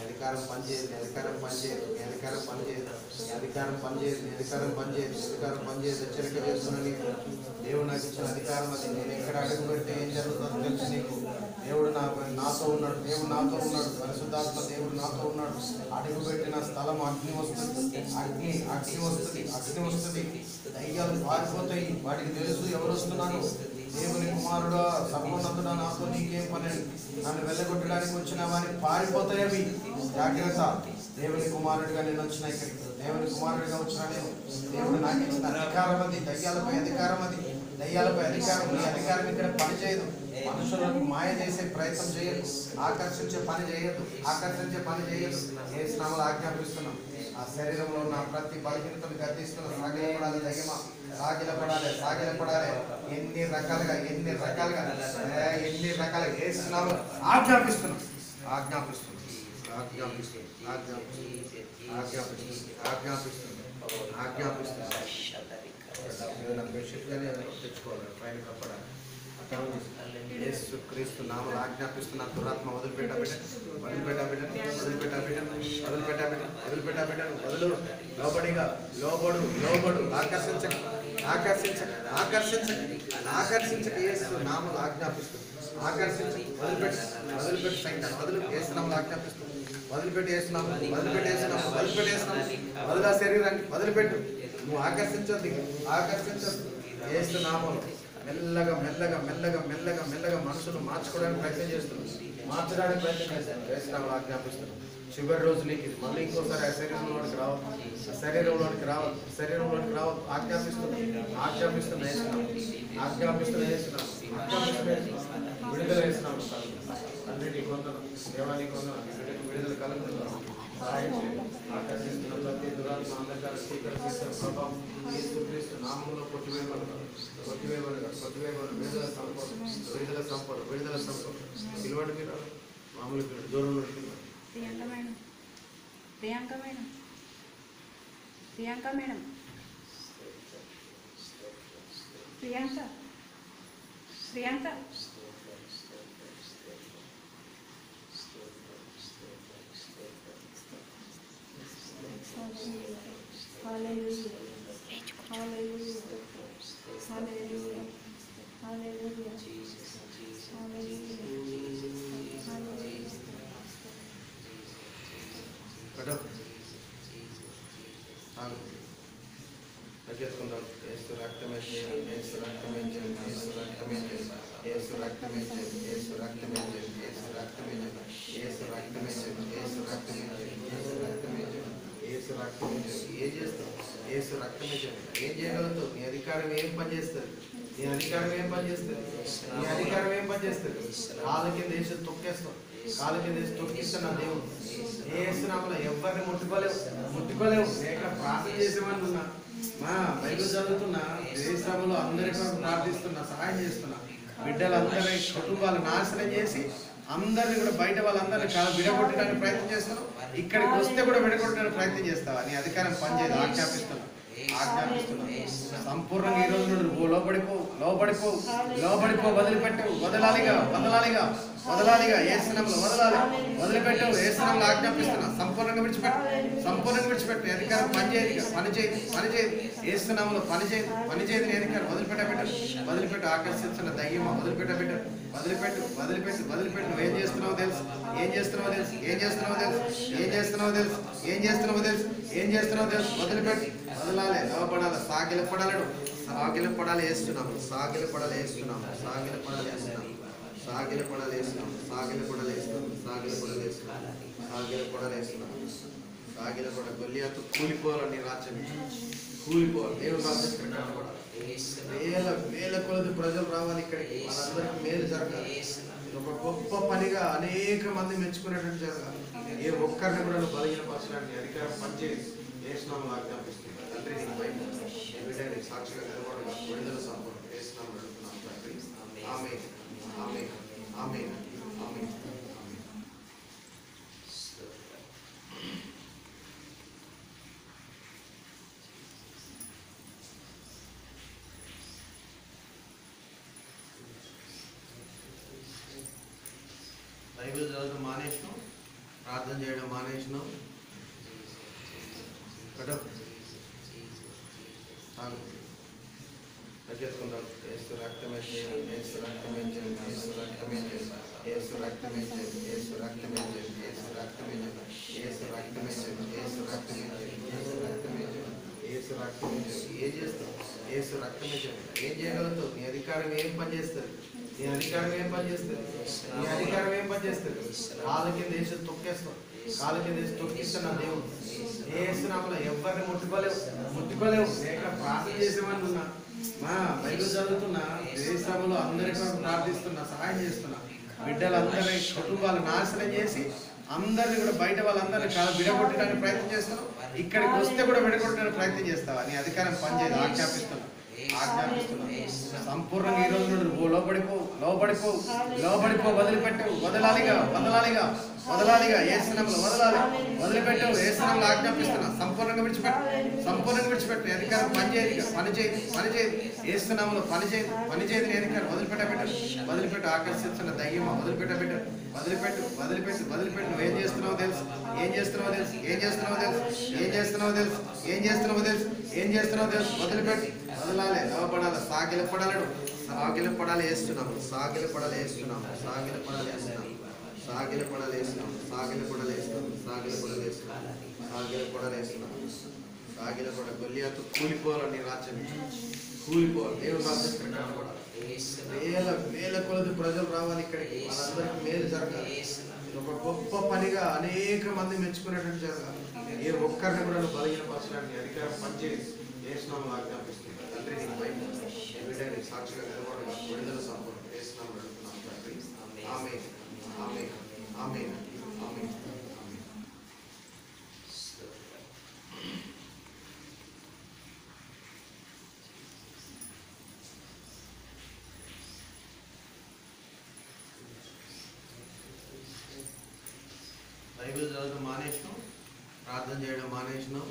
అధికారం పనిచేయదు నీ అధికారం పనిచేయదు నీ అధికారం పనిచేయదు నీ అధికారం పనిచేయదు నీ అధికారం పనిచేయదు నీ అధికారం పనిచేయదు హెచ్చరిక చేస్తున్నా నీకు దేవుడు నాకు ఇచ్చిన అధికారం అది నేను ఎక్కడ అడుగు పెడితే ఏం జరుగుతుందో తెలుసు నీకు దేవుడు నా నాతో ఉన్నాడు దేవుడు నాతో ఉన్నాడు పరిశుద్ధాత్మ దేవుడు నాతో ఉన్నాడు అడుగు పెట్టిన స్థలం అగ్ని వస్తుంది అగ్ని అగ్ని వస్తుంది అగ్ని వస్తుంది దయ్యాలు పారిపోతాయి వాటికి తెలుసు ఎవరు వస్తున్నారు దేవుని కుమారుడు సర్వోన్నతుడా నాతో నీకేం పని నన్ను వెళ్ళగొట్టడానికి వచ్చిన వాని పారిపోతాయి అవి జాగ్రత్త దేవుని కుమారుడిగా నేను వచ్చిన ఇక్కడికి దేవుని కుమారుడిగా వచ్చిన నేను దేవుడు నాకు ఇచ్చిన అధికారం అది దయ్యాలపై అధికారం అది దయ్యాలపై అధికారం ఈ అధికారం ఇక్కడ పనిచేయదు మనుషులను మాయ చేసే ప్రయత్నం చేయదు ఆకర్షించే పని చేయదు ఆకర్షించే పని చేయదు ఏ స్నామాలు ఆజ్ఞాపిస్తున్నాం ఆ శరీరంలో ఉన్న ప్రతి బలహీనతను గర్దిస్తున్న సాగిలపడాలి దయ్యమా సాగిలపడాలి సాగిలపడాలి ఎన్ని రకాలుగా ఎన్ని రకాలుగా ఏ, ఎన్ని రకాలుగా ఏ స్నామాలు ఆజ్ఞాపిస్తున్నాం ఆజ్ఞాపిస్తున్నాం ఆజ్ఞాపిస్తున్నాం ఆజ్ఞాపిస్తున్నాం ఆజ్ఞాపిస్తున్నాం ఆజ్ఞాపిస్తున్నాం ఆజ్ఞాపిస్తున్నాం ఏదైనా బెడ్షీట్ కానీ ఏదైనా తెచ్చుకోవాలి పైన కప్పడానికి యేసు క్రీస్తు నామలు ఆజ్ఞాపిస్తున్న దురాత్మ వదిలిపెట్ట బిడ్డ వదిలిపెట్ట బిడ్డ వదిలిపెట్ట బిడ్డ వదిలిపెట్ట బిడ్డ వదిలిపెట్ట బిడ్డ వదులు లోబడిగా లోబడు లోబడు ఆకర్షించక ఆకర్షించక ఆకర్షించక ఆకర్షించక యేసు నామలు ఆజ్ఞాపిస్తుంది ఆకర్షించక వదిలిపెట్టి వదిలిపెట్టి సైతం వదిలి వేసినాములు ఆజ్ఞాపిస్తుంది వదిలిపెట్టి వేసినాము వదిలిపెట్టి వేసినాము వదిలిపెట్టి వేసినాము వదిలా శరీరాన్ని వదిలిపెట్టు నువ్వు ఆకర్షించొద్దు ఆకర్షించొద్దు వేస్తున్నాము మెల్లగా మెల్లగా మెల్లగా మెల్లగా మెల్లగా మనసును మార్చుకోవడానికి ప్రయత్నం చేస్తున్నాం మార్చడానికి ప్రయత్నం చేస్తాను వేసినాము ఆజ్ఞాపిస్తున్నాం చివరి రోజు నీకు ఇది మళ్ళీ ఇంకోసారి ఆ శరీరంలోనికి రావద్దు ఆ శరీరంలోనికి రావద్దు శరీరంలోనికి రావద్దు ఆజ్ఞాపిస్తున్నాం ఆజ్ఞాపిస్తున్న వేసినాం ఆజ్ఞాపిస్తున్న వేసినాం ఆజ్ఞాపిస్తున్న వేసినాం విడుదల వేసినాం తండ్రి నీ కొందరు దేవానికి కొందరు బిడ్డకు విడుదల కలుగుతున్నాం సహాయం చేయండి ఆకర్షిస్తున్న ప్రతి దురాత్మ అంధకార స్వీకరిస్తున్న ప్రభావం యేసుక్రీస్తు నామంలో కొట్టివేయబడతాం కొట్టివేయబడగా కొట్టివేయబడ విడుదల సంపద విడుదల సంపద విడుదల సంపద పిలవండి మీరు మామూలు పిల్లలు దూరంలో పిలవండి Priyanka madam Priyanka madam Priyanka madam Priyanka Priyanka Hallelujah. Hallelujah. Hallelujah. Hallelujah. Hallelujah. Hallelujah. కడప్ ఆగు పరిగెత్తుకుందాం ఏసు రక్తమే చేయం ఏసు రక్తమే చేయం ఏసు రక్తమే చేయం ఏసు రక్తమే చేయం ఏసు రక్తమే చేయం ఏసు రక్తమే చేయం ఏసు రక్తమే చేయం ఏసు రక్తమే చేయం ఏసు రక్తమే చేయం ఏసు రక్తమే చేయం ఏం చేస్తావు ఏసు రక్తమే చేయం ఏం చేయగలుగుతావు నీ అధికారం ఏం పని చేస్తుంది నీ అధికారం ఏం పని చేస్తుంది నీ అధికారం ఏం పని చేస్తుంది కాళ్ళ కింద వేసి తొక్కేస్తావు కాళ్ళ కింద వేసి తొక్కిస్తున్నా దేవుడు ఏ వేస్తున్నాములో ఎవరిని ముట్టుకోలేవు ముట్టుకోలేవు లేక ప్రార్థన చేసేవాడిని ఉన్నా మా బైబిల్ చదువుతున్నా దేశంలో అందరి కొరకు ప్రార్థిస్తున్నా సహాయం చేస్తున్నా బిడ్డలందరి కుటుంబాలు నాశనం చేసి అందరిని కూడా బయట వాళ్ళందరినీ కాదు విడగొట్టడానికి ప్రయత్నం చేస్తున్నావు ఇక్కడికి వస్తే కూడా విడగొట్టడానికి ప్రయత్నం చేస్తావా నీ అధికారం పనిచేయదు ఆజ్ఞాపిస్తున్నా ఆజ్ఞాపిస్తున్నా సంపూర్ణంగా ఈ రోజు నుండి నువ్వు లోబడిపో లోబడిపో లోబడిపో వదిలిపెట్టు వదలాలిగా వదలాలిగా వదలాలిగా ఏ స్థలంలో వదలాలి వదిలిపెట్టు ఏ స్థలంలో ఆజ్ఞాపిస్తున్నా సంపూర్ణంగా విడిచిపెట్టు సంపూర్ణంగా విడిచిపెట్టు నీ అధికారం పని చేయదు ఇక. పని చేయదు పని చేయదు ఏ స్థలంలో పని చేయదు పని చేయదు నీ అధికారం వదిలిపెట్ట బిడ్డ వదిలిపెట్టు ఆకర్షించిన దయ్యమా వదిలిపెట్ట బిడ్డ వదిలిపెట్టు వదిలిపెట్టు వదిలిపెట్టు నువ్వు ఏం చేస్తున్నావో తెలుసు ఏం చేస్తున్నావో తెలుసు ఏం చేస్తున్నావో తెలుసు ఏం చేస్తున్నావో తెలుసు ఏం చేస్తున్నావో తెలుసు ఏం చేస్తున్నావో తెలుసు వదిలిపెట్టి వదలాలి లోపడాలి సాగిల పడాలడు సాగిల పడాలి వేస్తున్నాము సాగిల పడాలి వేస్తున్నాము సాగిల పడాలి వేస్తున్నాము సాగిల పడాలి వేస్తున్నాము సాగిల పడాలి వేస్తున్నాము సాగిల పడాలి వేస్తున్నాము సాగిల పడాలి వేస్తున్నాము సాగిల పడ గొల్లియాతో కూలిపోవాలని రాజ్యం కూలిపోవాలి దేవుడు రాజ్యం ఇక్కడ కనపడాలి వేల వేల కొలది ప్రజలు రావాలి ఇక్కడికి వాళ్ళందరికీ మేలు జరగాలి ఇది ఒక గొప్ప పనిగా అనేక మంది మెచ్చుకునేటట్టు జరగాలి ఏ ఒక్కరిని కూడా నువ్వు బలహీనపరచడానికి అధికారం పనిచేయదు వేసినాము ఆజ్ఞాపిస్తుంది తండ్రి నీకు భయం ఎవిడెంట్ సాక్షిగా నిలబడగా విడుదల సంపూర్ణ వేసినాము అడుగుతున్నాం తండ్రి ఆమె ఆమె ఆమె ఆమె బైబిల్ చదవడం మానేసినాం ప్రార్థన చేయడం మానేసినాం కటో ఆగు. పరిగెత్తుకుందాం ఏసు రక్తమే చేయండి ఏసు రక్తమే చేయండి ఏసు రక్తమే చేయండి ఏసు రక్తమే చేయండి ఏసు రక్తమే చేయండి ఏసు రక్తమే చేయండి ఏసు రక్తమే చేయండి ఏసు రక్తమే చేయండి ఏసు రక్తమే చేయండి ఏసు రక్తమే చేయండి ఏం చేస్తావు ఏసు రక్తమే చేయండి ఏం చేయగలుగుతావు నీ అధికారం ఏం పని చేస్తుంది నీ అధికారం ఏం పని చేస్తుంది నీ అధికారం ఏం పని చేస్తుంది కాళ్ళ కింద వేసి తొక్కేస్తావు కాళ్ళ కింద వేసి తొక్కిస్తున్నా దేవుడు ఏసునామలో ఎవరిని ముట్టుకోలేవు ముట్టుకోలేవు లేక ప్రార్థన చేసేవాడిని ఉన్నా మా బైబిల్ చదువుతున్నా దేశంలో అందరి కొరకు ప్రార్థిస్తున్నా సహాయం చేస్తున్నా బిడ్డలందరి కుటుంబాలు నాశనం చేసి అందరిని కూడా బయట వాళ్ళందరినీ కాదు విడగొట్టడానికి ప్రయత్నం చేస్తున్నావు ఇక్కడికి వస్తే కూడా విడగొట్టడానికి ప్రయత్నం చేస్తావా నీ అధికారం పనిచేయదు ఆజ్ఞాపిస్తున్నా ఆజ్ఞాపిస్తున్నా సంపూర్ణంగా ఈ రోజు నుండి నువ్వు లోపడిపో లోపడిపో లోపడిపో వదిలిపెట్టు వదలాలిగా వదలాలిగా వదలాలిగా ఏ స్థలంలో వదలాలి వదిలిపెట్టు ఏ స్థలంలో ఆజ్ఞాపిస్తున్నా సంపూర్ణంగా విడిచిపెట్టు సంపూర్ణంగా విడిచిపెట్టు నీ అధికారం పని చేయదు పని చేయదు పని చేయదు ఏ స్థలంలో పని చేయదు పని చేయదు నీ అధికారం వదిలిపెట్టబెట్టు వదిలిపెట్టు ఆకర్షిస్తున్న దయ్యమా వదిలిపెట్టబెట్టు వదిలిపెట్టు వదిలిపెట్టు వదిలిపెట్టు నువ్వు ఏం చేస్తున్నావో తెలుసు ఏం చేస్తున్నావో తెలుసు ఏం చేస్తున్నావో తెలుసు ఏం చేస్తున్నావో తెలుసు ఏం చేస్తున్నావో తెలుసు ఏం చేస్తున్నావో తెలుసు వదిలిపెట్టు వదలాలి నిలబడాలి సాగిల పడాలడు సాగిల పడాలి వేస్తున్నాము సాగిల పడాలి వేస్తున్నాము సాగిల పడాలి వేస్తున్నాము సాగిల పడాలి వేస్తున్నాము సాగిల పడాలి వేస్తున్నాము సాగిల పడాలి వేస్తున్నాము సాగిల పడాలి వేస్తున్నాము సాగిల పడ గొల్లియాతో కూలిపోవాలని రాజ్యం కూలిపోవాలి దేవుడు రాజ్యం కనపడాలి వేల వేల కొలది ప్రజలు రావాలి ఇక్కడికి వాళ్ళందరికీ మేలు జరగాలి ఇది ఒక గొప్ప పనిగా అనేక మంది మెచ్చుకునేటట్టు జరగాలి ఏ ఒక్కరిని కూడా నువ్వు బలహీనపరచడానికి అధికారం పనిచేయదు వేసినాము ఆజ్ఞాపిస్తుంది తండ్రి నీకు భయం బిడ్డని సాక్షిగా నిలబడగా విడుదల సంపూర్ణ వేసినాము అడుగుతున్నాం తండ్రి ఆమె ఆమె ఆమె ఆమె బైబిల్ చదవడం మానేసినాం ప్రార్థన చేయడం మానేసినాం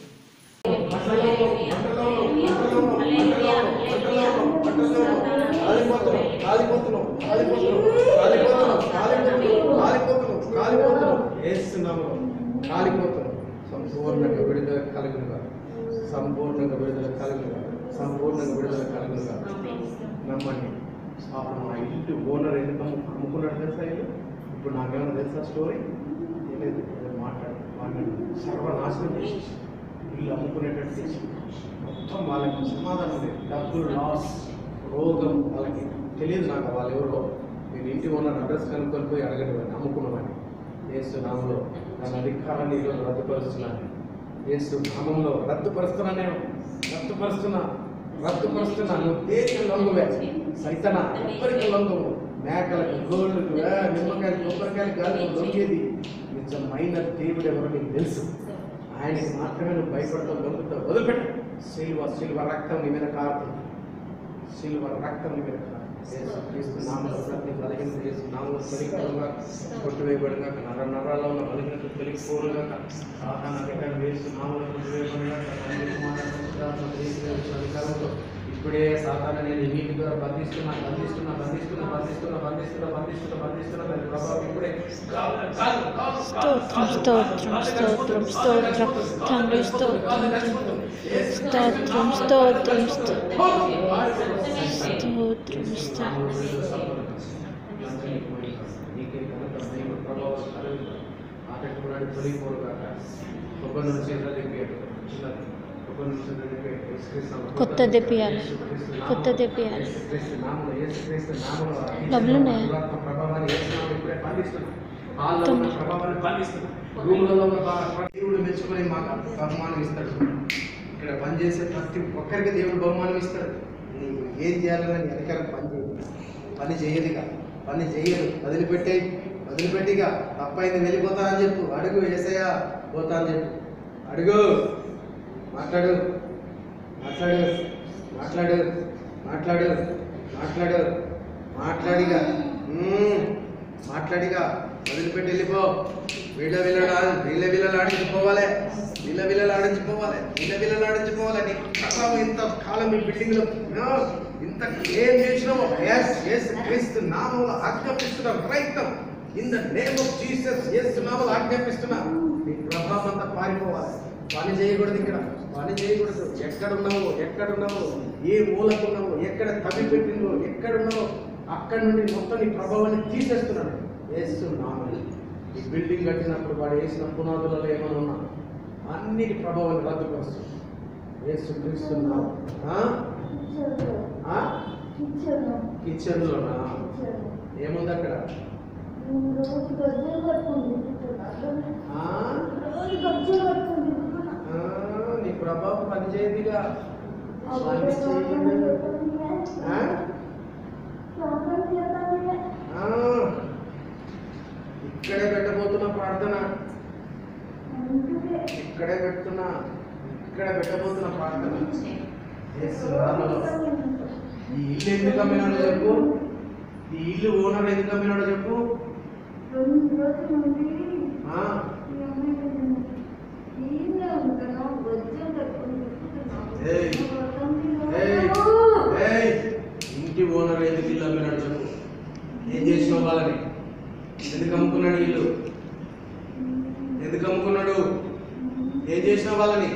సంపూర్ణంగా విడుదల కలుగునుగా సంపూర్ణంగా విడుదల కలుగునుగా సంపూర్ణంగా విడుదల కలుగునుగా నమ్మండి పాపం మా ఇంటి ఓనర్ ఎందుకు అమ్ము- అమ్ముకున్నాడు తెలుసా ఇల్లు ఇప్పుడు నాకేమైనా తెలుసా స్టోరీ తెలియదు మాట్లాడు మాట్లాడు సర్వనాశనం చేసి ఇల్లు అమ్ముకునేటట్టు చేసి మొత్తం వాళ్ళకి సమాధానం లేదు డబ్బులు లాస్ రోగం వాళ్ళకి తెలియదు నాకు వాళ్ళు ఎవరో నేను ఇంటి ఓనర్ అడ్రస్ కనుక్కొని పోయి అడగండి వాడిని అమ్ముకున్నామని ఏసు నామంలో నా అధికారాన్ని ఈరోజు రద్దుపరుస్తున్నాను ఏసు నామంలో రద్దుపరుస్తున్నా నేను రద్దుపరుస్తున్నా రద్దుపరుస్తున్నా నువ్వు దేనికి లొంగువే సైతన ఎవ్వరికి లొంగవు మేకలకు గోళ్ళకు ఏ, నిమ్మకాయలు కొబ్బరికాయలు కాదు నువ్వు లొంగేది నిజమైన దేవుడు ఎవరో నీకు తెలుసు ఆయనకి మాత్రమే నువ్వు భయపడతావు లొంగుతావు వదిలిపెట్టు సిల్వ సిల్వ రక్తం నీ మీద కారుతుంది సిల్వ రక్తం నీ మీద కారుతుంది యేసుక్రీస్తు నామములో ప్రతి బలహీనత యేసు నామములో తొలగిపోనుగా కొట్టువేయబడుగా నర నరాల్లో ఉన్న బలహీనత తొలగిపోనుగా సాధారణ అధికారం వేసు నామములో కొట్టువేయబడుగా తండ్రి కుమార పరిశుద్ధాత్మ యేసు అధికారంలో ఇప్పుడే సాధారణ నేను ఈ నీటి ద్వారా బంధిస్తున్నా బంధిస్తున్నా బంధిస్తున్నా బంధిస్తున్నా బంధిస్తున్నా బంధిస్తున్నా బంధిస్తున్నా దాని ప్రభావం ఇప్పుడే కాదు, కాదు, కాదు, స్తోత్రం స్తోత్రం స్తోత్రం స్తోత్రం తండ్రి స్తోత్రం స్తోత్రం స్తోత్రం స్తోత్రం స్తోత్రం కొత్త తెప్పియాలి కొత్త తెప్పియాలి డబ్బులు ఉన్నాయా? దేవుడు మెచ్చుకొని మాకు బహుమానం ఇస్తాడు ఇక్కడ పనిచేసే ప్రతి ఒక్కరికి దేవుడు బహుమానం ఇస్తాడు నీకు ఏం చేయాలన్నా నీ అధికారం పని చేయదు పని చేయదుగా పని చేయదు వదిలిపెట్టే వదిలిపెట్టిగా తప్పైంది వెళ్ళిపోతానని చెప్పు అడుగు ఏసయ్యా పోతా అని చెప్పు అడుగు మాట్లాడు మాట్లాడు మాట్లాడు మాట్లాడు మాట్లాడు మాట్లాడిగా మ్మ్. మాట్లాడిగా వదిలిపెట్టి వెళ్ళిపో వీళ్ళ వీళ్ళ వీళ్ళ వీళ్ళ ఆడించిపోవాలి వీళ్ళ వీళ్ళ ఆడించిపోవాలి వీళ్ళ వీళ్ళ ఆడించిపోవాలి నీ ప్రభావం ఇంత కాలం ఈ బిల్డింగ్ లో నో, ఇంత ఏం చేసినావో ఎస్ ఎస్ క్రీస్తు నామంలో ఆజ్ఞాపిస్తున్న ప్రయత్నం in the name of Jesus చేస్తున్నావు ఆజ్ఞాపిస్తున్నా నీ ప్రభావం అంతా పారిపోవాలి పని చేయకూడదు ఇక్కడ పని చేయకూడదు ఎక్కడున్నావు ఎక్కడున్నావు ఏ మూలకున్నావు ఎక్కడ తవి పెట్టిందో ఎక్కడున్నావు అక్కడి నుండి మొత్తం నీ ప్రభావాన్ని తీసేస్తున్నాను వేస్తున్నాను ఈ బిల్డింగ్ కట్టినప్పుడు వాడు వేసిన పునాదులలో ఏమైనా ఉన్నా అన్నిటి ప్రభావాన్ని రద్దుపరుస్తుంది వేసు క్రీస్తున్నావు కిచెన్లోనా ఏముంది అక్కడ ఆ? ఆ, నీ ప్రభావం పనిచేయదుగా పని చేయదు. ఆ? ఆ, ఇక్కడే పెట్టబోతున్నా ప్రార్థన ఇక్కడే పెడుతున్నా ఇక్కడే పెట్టబోతున్నా ప్రార్థన యేసు నామములో. ఈ ఇల్లు ఎందుకు అమ్మినాడో చెప్పు ఈ ఇల్లు ఓనర్ ఎందుకు అమ్మినాడో చెప్పు ఆ, ఏయ్, ఏయ్, ఏయ్, ఇంటి ఓనర్ ఎందుకు ఇల్లు అమ్మినాడు చెప్పు ఏం చేసినావు వాళ్ళని ఎందుకు అమ్ముకున్నాడు ఇల్లు ఎందుకు అమ్ముకున్నాడు ఏం చేసినావు వాళ్ళని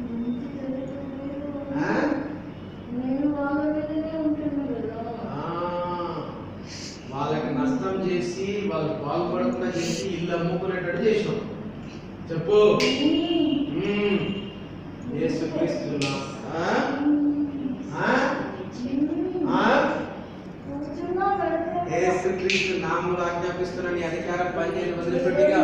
ఆ? నేను వాళ్ళ మీదనే ఉంటున్నా కదా ఆ, వాళ్ళకి నష్టం చేసి వాళ్ళు బాగుపడకుండా చేసి ఇల్లు అమ్ముకునేటట్టు చేసినాం చెప్పు మ్మ్. యేసుక్రీస్తు నా- ఆ? ఆ? ఆ? యేసుక్రీస్తు నామములో ఆజ్ఞాపిస్తున్న నీ అధికారం పనిచేయని వదిలిపెట్టిగా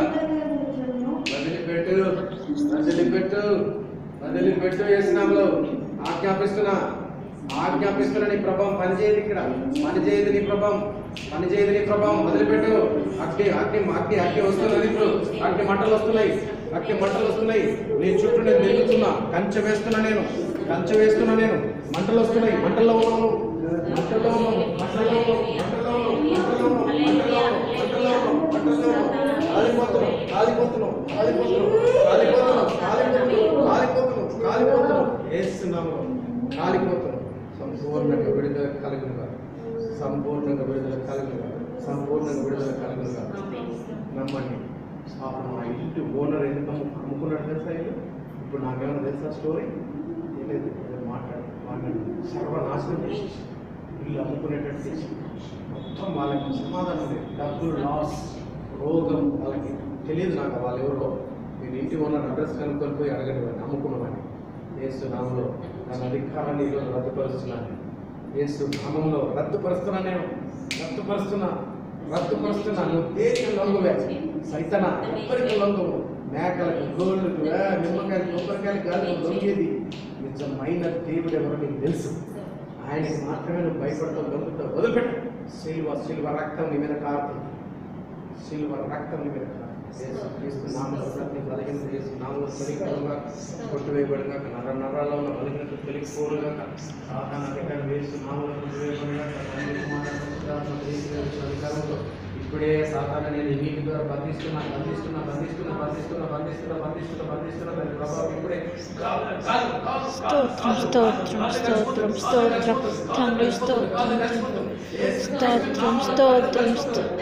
వదిలిపెట్టు వదిలిపెట్టు వదిలిపెట్టు వేసినాములో ఆజ్ఞాపిస్తున్నా ఆజ్ఞాపిస్తున్న నీ ప్రభావం పనిచేయదు ఇక్కడ పనిచేయదు నీ ప్రభావం పనిచేయదు నీ ప్రభావం వదిలిపెట్టు అగ్ని అగ్ని అగ్ని అగ్ని వస్తున్నది ఇప్పుడు అగ్ని మంటలు వస్తున్నాయి అగ్ని మంటలు వస్తున్నాయి నీ చుట్టూ నేను తిరుగుతున్నా కంచె వేస్తున్నా నేను కంచె వేస్తున్నా నేను మంటలు వస్తున్నాయి మంటల్లో ఉన్నాను మంటల్లో ఉన్నాను మంటల్లో ఉన్నాను మంటల్లో ఉన్నాను మంటల్లో ఉన్నాను మంటల్లో ఉన్నాను మంటల్లో ఉన్నాను కాలిపోతున్నాం కాలిపోతున్నాం కాలిపోతున్నాం కాలిపోతున్నాం కాలిపోతున్నాం కాలిపోతున్నాం కాలిపోతున్నాం వేస్తున్నాము కాలిపోతున్నాం సంపూర్ణంగా విడుదల కలుగునుగా సంపూర్ణంగా విడుదల కలుగునుగా సంపూర్ణంగా విడుదల కలుగునుగా నమ్మండి పాపం మా ఇంటి ఓనర్ ఎందుకు అమ్ము- అమ్ముకున్నాడు తెలుసా ఇల్లు ఇప్పుడు నాకేమైనా తెలుసా స్టోరీ తెలియదు ఏదో మాట్లాడు మాట్లాడు సర్వనాశనం చేసి ఇల్లు అమ్ముకునేటట్టు చేసి మొత్తం వాళ్ళకి సమాధానం లేదు డబ్బులు లాస్ రోగం వాళ్ళకి తెలియదు నాకు వాళ్ళు ఎవరో నేను ఇంటి ఓనర్ అడ్రస్ కనుక్కొని పోయి అడగండి వాడిని అమ్ముకున్నామని ఏసు నామంలో దాని అధికారాన్ని ఈరోజు రద్దుపరుస్తున్నాను ఏసు నామంలో రద్దుపరుస్తున్నా నేను రద్దుపరుస్తున్నా రద్దుపరుస్తున్నా నువ్వు దేనికి లొంగువే సైతన ఎప్పటికీ లొంగవు మేకలకు గోళ్ళకు ఏ, నిమ్మకాయలు కొబ్బరికాయలు కాదు నువ్వు లొంగేది నిజమైన దేవుడు ఎవరో నీకు తెలుసు ఆయనకి మాత్రమే నువ్వు భయపడతావు లొంగుతావు వదిలిపెట్టు సిల్వ సిల్వ రక్తం నీ మీద కారుతుంది సిల్వ రక్తం నీ మీద కారుతుంది యేసు క్రీస్తు నామములో ప్రతి బలహీనత యేసు నామములో తొలగిపోగా కొట్టువేయబడుగా నర నరాల్లో ఉన్న బలహీనత తొలగిపోరుగా సాధారణ అధికారం వేసు నామములో కొట్టువేయబడుగా తండ్రి కుమారుడు పరిశుద్ధాత్మ దేవుని యొక్క అధికారంతో ఇప్పుడే సాధారణ నేను ఈ నీటి ద్వారా బంధిస్తున్నా బంధిస్తున్నా బంధిస్తున్నా బంధిస్తున్నా బంధిస్తున్నా బంధిస్తున్నా బంధిస్తున్నా దాని ప్రభావం ఇప్పుడే కాదు, కాదు, కాదు, కాదు, స్తోత్రం కాదు, స్తోత్రం కాదు, స్తోత్రం కాదు, స్తోత్రం తండ్రి స్తోత్రం కాదు, చచ్చిపోతుంది. యేసు స్తోత్రం స్తోత్రం స్తోత్రం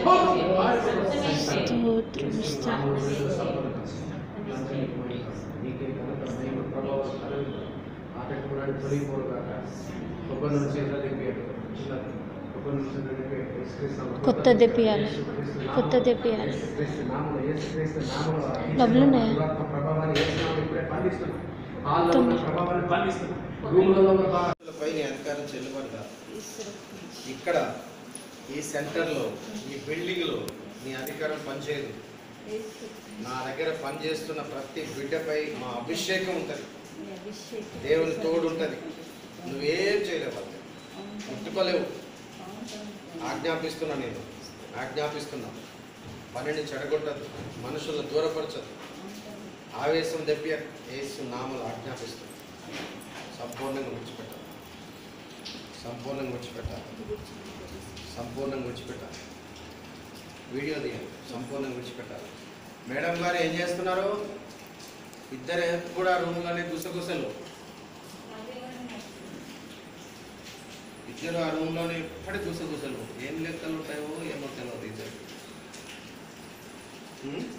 స్తోత్రం స్తోత్రం కొత్త తెప్పియాలి కొత్త తెప్పియాలి డబ్బులు ఉన్నాయా? పైన అధికారం చెల్లుబడి కాదు ఇక్కడ ఈ సెంటర్లో ఈ బిల్డింగ్లో నీ అధికారం పనిచేయదు నా దగ్గర పనిచేస్తున్న ప్రతి బిడ్డపై మా అభిషేకం ఉంటుంది దేవుని తోడు ఉంటుంది నువ్వేం చేయలేవు వాళ్ళని. ముట్టుకోలేవు ఆజ్ఞాపిస్తున్నా నేను ఆజ్ఞాపిస్తున్నా పనిని చెడగొట్టదు మనుషులను దూరపరచదు ఆవేశం తెప్పి వేసు నామలు ఆజ్ఞాపిస్తుంది సంపూర్ణంగా విడిచిపెట్టాలి సంపూర్ణంగా విడిచిపెట్టాలి సంపూర్ణంగా విడిచిపెట్టాలి వీడియో తీయాలి సంపూర్ణంగా విడిచిపెట్టాలి మేడం గారు ఏం చేస్తున్నారు ఇద్దరు కూడా రూమ్లోనే గుసగుసలు ఇద్దరు ఆ రూమ్లోనే ఎప్పటి గుసగుసలు ఏం లెక్కలు ఉంటాయో ఏమో తెలియదు ఇద్దరు ఉం?